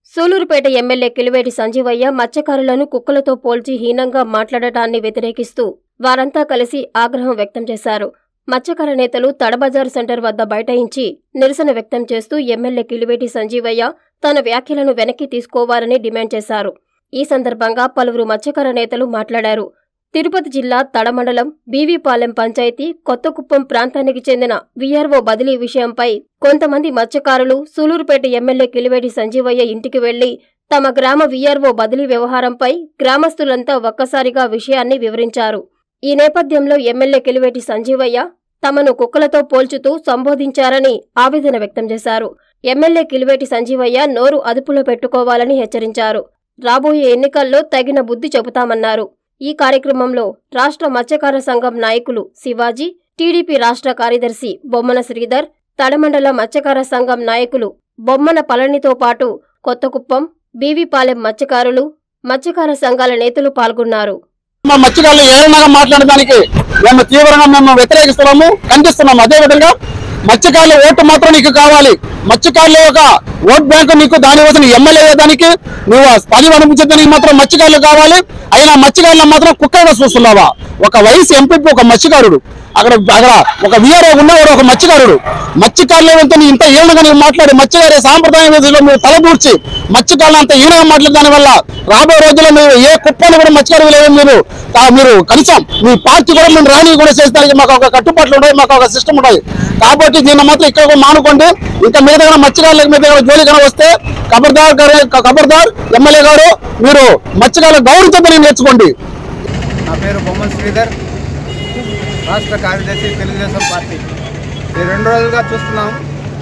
Sullurpeta MLA Kiliveti Sanjeevaiah మత్స్యకారులను కుక్కలతో పోల్చి హీనంగా మాట్లాడటాన్ని వ్యతిరేకిస్తూ వారంతా కలిసి ఆగ్రహం వ్యక్తం చేశారు మత్స్యకార నేతలు తడబజారు సెంటర్ వద్ద బైఠాయించి నిరసన వ్యక్తం చేస్తూ ఎమ్మెల్యే కిలివేటి సంజీవయ్య తన వ్యాఖ్యలను వెనక్కి తీసుకోవాలని డిమాండ్ చేశారు ఈ సందర్భంగా పలువురు మత్స్యకార నేతలు మాట్లాడారు తిరుపతి జిల్లా తడమండలం బీవీపాలెం పంచాయతీ కొత్తకుప్పం ప్రాంతానికి చెందిన వీఆర్ఓ బదిలీ విషయంపై కొంతమంది మత్స్యకారులు సూలూరుపేట ఎమ్మెల్యే కిలివేటి సంజీవయ్య ఇంటికి వెళ్లి తమ గ్రామ వీఆర్ఓ బదిలీ వ్యవహారంపై గ్రామస్తులంతా ఒక్కసారిగా విషయాన్ని వివరించారు ఈ నేపథ్యంలో ఎమ్మెల్యే కిలివేటి సంజీవయ్య తమను కుక్కలతో పోల్చుతూ సంబోధించారని ఆవేదన వ్యక్తం చేశారు ఎమ్మెల్యే కిలివేటి సంజీవయ్య నోరు అదుపులో పెట్టుకోవాలని హెచ్చరించారు రాబోయే ఎన్నికల్లో తగిన బుద్ధి చెబుతామన్నారు ఈ కార్యక్రమంలో రాష్ట్ర మత్స్యకార సంఘం నాయకులు శివాజీ టీడీపీ రాష్ట్ర కార్యదర్శి బొమ్మన శ్రీధర్ తడమండల మత్స్యకార సంఘం నాయకులు బొమ్మన పళనితో పాటు కొత్తకుప్పం బీవీపాలెం మత్స్యకారులు మత్స్యకార సంఘాల నేతలు పాల్గొన్నారు మా మత్స్యకారులు ఏమైనా మాట్లాడడానికి మేము తీవ్రంగా మేము వ్యతిరేకిస్తున్నాము ఖండిస్తున్నాము అదే విధంగా మత్స్యకారుల ఓటు మాత్రం నీకు కావాలి మత్స్యకారుల యొక్క ఓట్ బ్యాంకు నీకు దానికోసం ఎమ్మెల్యే అయ్యేదానికి నువ్వు పని అనిపించడానికి మాత్రం మత్స్యకారులు కావాలి అయినా మత్స్యకారులను మాత్రం కుక్కగా చూస్తున్నావా ఒక వయసు ఎంపీ ఒక మత్స్యకారుడు అక్కడ అక్కడ ఒక వీఆర్ఓ ఉన్నవాడు ఒక మత్స్యకారుడు మత్స్యకారులు అంతా నీ ఇంత ఈనగా నీవు మాట్లాడి మత్స్యకారి సాంప్రదాయం విధంగా మీరు తలదూర్చి మత్స్యకారులు అంత ఈనగా మాట్లాడే దాని వల్ల రాబోయే రోజుల్లో మీరు ఏ కుప్పని కూడా మత్స్యకారులు లేవు మీరు ఆ, మీరు కనీసం మీ పార్టీ కూడా మేము రాని కూడా చేస్తానికి మాకు ఒక కట్టుబాట్లు ఉన్నాయి మాకు ఒక సిస్టమ్ ఉన్నాయి కాబట్టి దీన్ని మాత్రం ఇక్కడ కూడా మానుకోండి ఇంకా మీద దగ్గర మత్స్యకారుల మీద దగ్గర జోలి కన్నా వస్తే ఖబర్దార్ గారు ఖబర్దార్ ఎమ్మెల్యే గారు మీరు మత్స్యకారులు గౌరవించదని నేర్చుకోండి నా పేరు బొమ్మన్ శ్రీధర్ రాష్ట్ర కార్యదర్శి తెలుగుదేశం పార్టీ ఈ రెండు రోజులుగా చూస్తున్నాం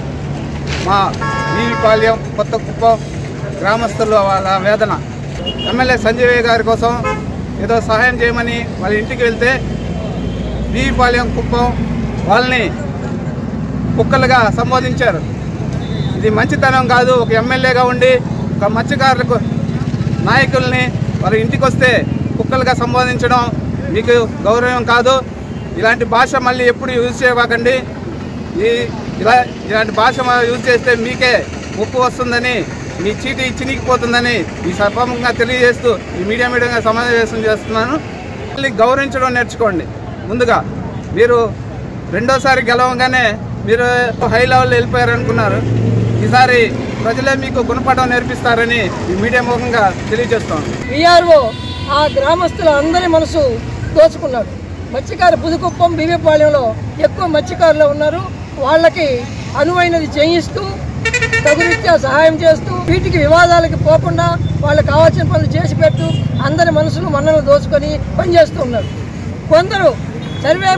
మా వీవిపాళ్యం కొత్త కుప్పం గ్రామస్తులు వాళ్ళ వేదన ఎమ్మెల్యే సంజయ్ గారి కోసం ఏదో సహాయం చేయమని వాళ్ళ ఇంటికి వెళ్తే వీవిపాళ్యం కుప్పం వాళ్ళని కుక్కలుగా సంబోధించారు ఇది మంచితనం కాదు ఒక ఎమ్మెల్యేగా ఉండి ఒక మత్స్యకారులకు నాయకుల్ని వాళ్ళ ఇంటికి వస్తే కుక్కలుగా సంబోధించడం మీకు గౌరవం కాదు ఇలాంటి భాష మళ్ళీ ఎప్పుడు యూజ్ చేయకండి ఈ ఇలా ఇలాంటి భాష మ- యూజ్ చేస్తే మీకే ముప్పు వస్తుందని మీ చీటి చినిగిపోతుందని ఈ సభముగా తెలియజేస్తూ ఈ మీడియా మీడియంగా సమావేశం చేస్తున్నాను మళ్ళీ గౌరవించడం నేర్చుకోండి ముందుగా మీరు రెండోసారి గెలవగానే మీరు హై లెవెల్ వెళ్ళిపోయారనుకున్నారు ఈసారి ప్రజలే మీకు గుణపాఠం నేర్పిస్తారని ఈ మీడియా ముఖంగా తెలియజేస్తాను విఆర్ఓ ఆ గ్రామస్తుల అందరి మనసు దోచుకున్నాడు మత్స్యకార పుదుకుప్పం బీవీపాళ్యంలో ఎక్కువ మత్స్యకారులు ఉన్నారు వాళ్ళకి అనువైనది చేయిస్తూ తగురీత్యా సహాయం చేస్తూ వీటికి వివాదాలకి పోకుండా వాళ్ళకి కావాల్సిన పనులు చేసి పెట్టు అందరి మనసును మన్నలు దోచుకొని పనిచేస్తూ ఉన్నారు కొందరు సర్వే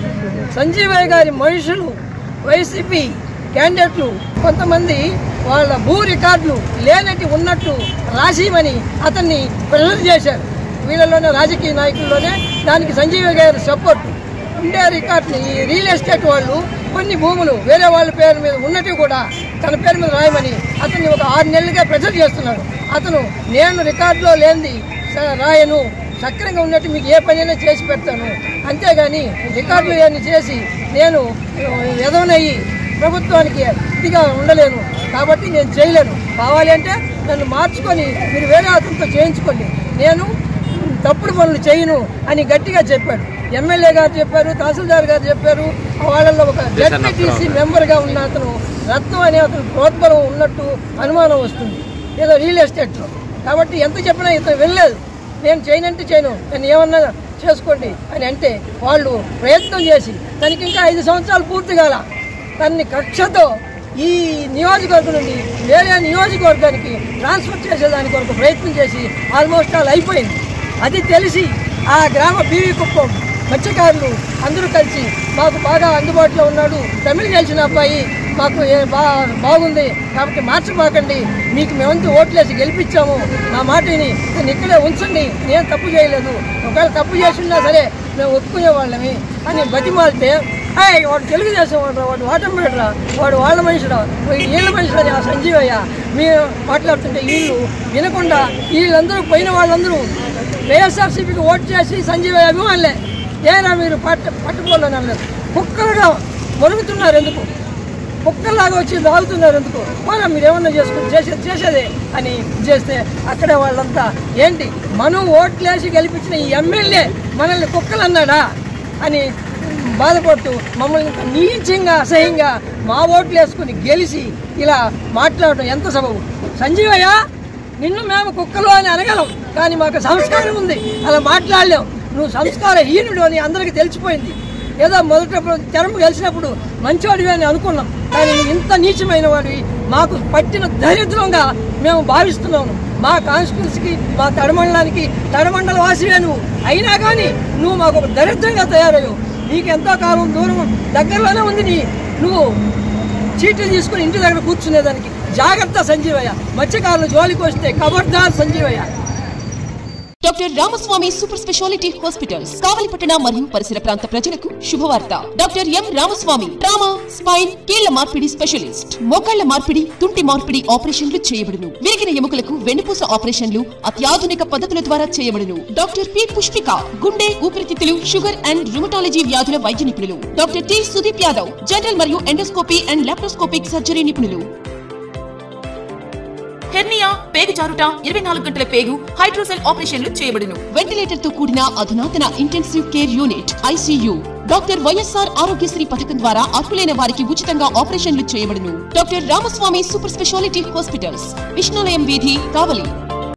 సంజీవయ్య గారి మనుషులు వైసీపీ క్యాండిడేట్లు కొంతమంది వాళ్ళ భూ రికార్డులు లేనట్టు ఉన్నట్టు రాసిమని అతన్ని ప్రెజర్ చేశారు వీళ్ళలోనే రాజకీయ నాయకుల్లోనే దానికి సంజీవ గారి సపోర్ట్ ఉండే రికార్డుని ఈ రియల్ ఎస్టేట్ వాళ్ళు కొన్ని భూములు వేరే వాళ్ళ పేరు మీద ఉన్నట్టు కూడా తన పేరు మీద రాయమని అతన్ని ఒక ఆరు నెలలుగా ప్రెజర్ చేస్తున్నాడు అతను నేను రికార్డులో లేనిది స- రాయను సక్రంగా ఉన్నట్టు మీకు ఏ పనైనా చేసి పెడతాను అంతేగాని రికార్డులు ఇవన్నీ చేసి నేను ఎదవనయ్యి ప్రభుత్వానికి ఇదిగా ఉండలేను కాబట్టి నేను చేయలేను కావాలి అంటే నన్ను మార్చుకొని మీరు వేరే అతనితో చేయించుకోండి నేను తప్పుడు పనులు చేయను అని గట్టిగా చెప్పాడు ఎమ్మెల్యే గారు చెప్పారు తహసీల్దార్ గారు చెప్పారు వాళ్ళల్లో ఒక జడ్పీటీసీ మెంబర్గా ఉన్న అతను రత్నం అనే అతను ప్రోద్బలం ఉన్నట్టు అనుమానం వస్తుంది ఏదో రియల్ ఎస్టేట్లో కాబట్టి ఎంత చెప్పినా ఇతను వెళ్ళలేదు నేను చేయనంటే చేయను నేను ఏమన్నా చేసుకోండి అని అంటే వాళ్ళు ప్రయత్నం చేసి తనకి ఇంకా ఐదు సంవత్సరాలు పూర్తి కాల తన్ని కక్షతో ఈ నియోజకవర్గం నుండి వేరే నియోజకవర్గానికి ట్రాన్స్ఫర్ చేసేదాని కొరకు ప్రయత్నం చేసి ఆల్మోస్ట్ ఆల్ అయిపోయింది అది తెలిసి ఆ గ్రామ బీవీ కుప్పం మత్స్యకారులు అందరూ కలిసి మాకు బాగా అందుబాటులో ఉన్నాడు తమిళ గెలిచిన అబ్బాయి మాకు ఏ- బా బాగుంది కాబట్టి మార్చమాకండి మీకు మేమంతా ఓట్లేసి గెలిపించాము నా మాట విని నేను ఇక్కడే ఉంచండి నేను తప్పు చేయలేదు ఒకవేళ తప్పు చేసినా సరే మేము ఒప్పుకునే వాళ్ళమి అని బతిమాలితే అయ్యి వాడు తెలుగుదేశం వాడు వాడు వాటంబేడరా వాడు వాళ్ళ మనిషిరా వీడు వీళ్ళ మనిషిరా ఆ సంజీవయ్య మీరు మాట్లాడుతుంటే వీళ్ళు వినకుండా వీళ్ళందరూ పోయిన వాళ్ళందరూ వైఎస్ఆర్సీపీకి ఓటు చేసి సంజీవయ్య అభిమానులే ఏరా మీరు పట్ట పట్టుకోలేని అన్నారు కుక్కలుగా మొరుగుతున్నారు ఎందుకు కుక్కలాగా వచ్చి లాగుతున్నారు ఎందుకు మనం మీరేమన్నా చేసుకుని చేసే చేసేదే అని చేస్తే అక్కడే వాళ్ళంతా ఏంటి మనం ఓట్లేసి గెలిపించిన ఈ ఎమ్మెల్యే మనల్ని కుక్కలు అన్నాడా అని బాధపడుతూ మమ్మల్ని ఇంత నీచంగా అసహ్యంగా మా ఓట్లు వేసుకుని గెలిచి ఇలా మాట్లాడటం ఎంత సబబు సంజీవయ్య నిన్ను మేము కుక్కలు అని అనగలం కానీ మాకు సంస్కారం ఉంది అలా మాట్లాడలేం నువ్వు సంస్కారహీనుడు అని అందరికీ తెలిసిపోయింది ఏదో మొదట తెరము గెలిచినప్పుడు మంచివాడివి అని అనుకున్నాం కానీ నువ్వు ఇంత నీచమైన వాడివి మాకు పట్టిన దరిద్రంగా మేము భావిస్తున్నాము మా కాన్స్టిట్యున్సీకి మా తడమండలానికి తడమండల వాసివే నువ్వు అయినా కానీ నువ్వు మాకు ఒక దరిద్రంగా తయారయ్యావు నీకు ఎంతో కాలం దూరం దగ్గరలోనే ఉంది నీ నువ్వు చీటీలు తీసుకుని ఇంటి దగ్గర కూర్చునేదానికి జాగ్రత్త సంజీవయ్య మత్స్యకారులు జోలికి వస్తే కబర్దార్ Sanjeevaiah doctor Ramaswamy super speciality hospitals కావలిపట్టణ మరియు పరిసర ప్రాంత ప్రజలకు శుభవార్త doctor M Ramaswamy trauma spine కీళ్ల మార్పిడి స్పెషలిస్ట్ మోకాళ్ల మార్పిడి తుంటి మార్పిడి ఆపరేషన్లు చేయబడును విరిగిన ఎముకలకు వెన్నుపూస ఆపరేషన్లు అత్యాధునిక పద్ధతుల ద్వారా చేయబడును డాక్టర్ పి పుష్పిక గుండె ఊపిరితిత్తులు షుగర్ అండ్ రుమటాలజీ వ్యాధుల వైద్య నిపుణులు doctor T Sudeep Yadav general మరియు ఎండోస్కోపీ అండ్ లాప్రోస్కోపిక్ సర్జరీ నిపుణులు హెర్నియా పేగు జారుట ఇరవై నాలుగు గంటల పేగు హైడ్రోసెల్ ఆపరేషన్లు చేయబడును వెంటిలేటర్ తో కూడిన అధునాతన intensive care unit ICU doctor YSR Aarogyasri పథకం ద్వారా అర్హులైన వారికి ఉచితంగా ఆపరేషన్లు చేయబడును doctor Ramaswamy super speciality hospitals Vishnulayam వీధి కావలి